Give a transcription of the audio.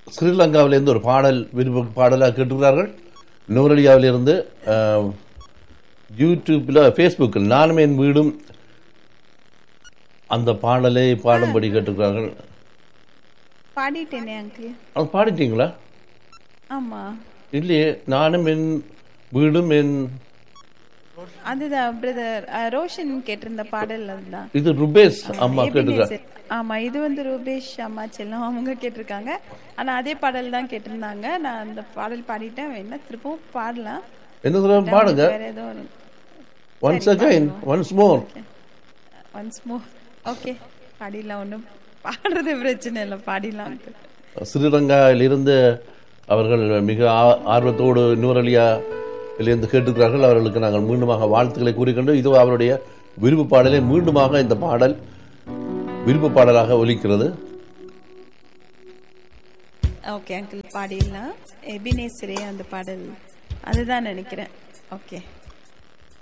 ஸ்ரீலங்காவிலிருந்து ஒரு பாடல் விருப்ப பாடலாக கேட்டிருக்கிறார்கள் நூரலியாவிலிருந்து அஹ், யூடியூப்பில் ஃபேஸ்புக்கில் நானும் என் வீடும் அந்த பாடலை பாடும்படி கேட்டிருக்கிறார்கள் பாடிட்டேனே அங்கிள் அது பாடிட்டீங்களா ஆமா இல்லையே நானும் என் வீடும் என் அதுதான் பிரதர் ரோஷன் கேட்டிருந்த பாடல் அதுதான் இது ருபேஸ் அம்மா கேட்டிருக்காங்க எபினேசர். ஆமா இது வந்து ரூபேஷ் அம்மா செல்லம் அவங்க கேட்டிருக்காங்க ஆனா அதே பாடல் தான் கேட்டிருந்தாங்க நான் அந்த பாடல் பாடிட்டேன் வேணா திருப்பவும் பாடலாம் என்ன சொல்ல பாடுங்க வேற ஏதோ ஒரு once again once more once more okay பாடிடலாம் ஒன்றும் பாடுறது பிரச்சனை இல்லை பாடிடலாம் uncle. ஸ்ரீலங்காவிலிருந்து அவர்கள் மிக ஆ- ஆர்வத்தோடு நூரலியாவிலிருந்து கேட்டிருக்கிறார்கள் அவர்களுக்கு நாங்கள் மீண்டுமாக வாழ்த்துக்களை கூறிக்கொண்டு இது அவருடைய விருப்பு பாடலை மீண்டுமாக இந்த பாடல் விருப்பு பாடலாக ஒலிக்கிறது ஓகே அங்கிள் பாடிடலாம் எபினேசரே அந்த பாடல் அதுதான் நினைக்கிறேன் ஓகே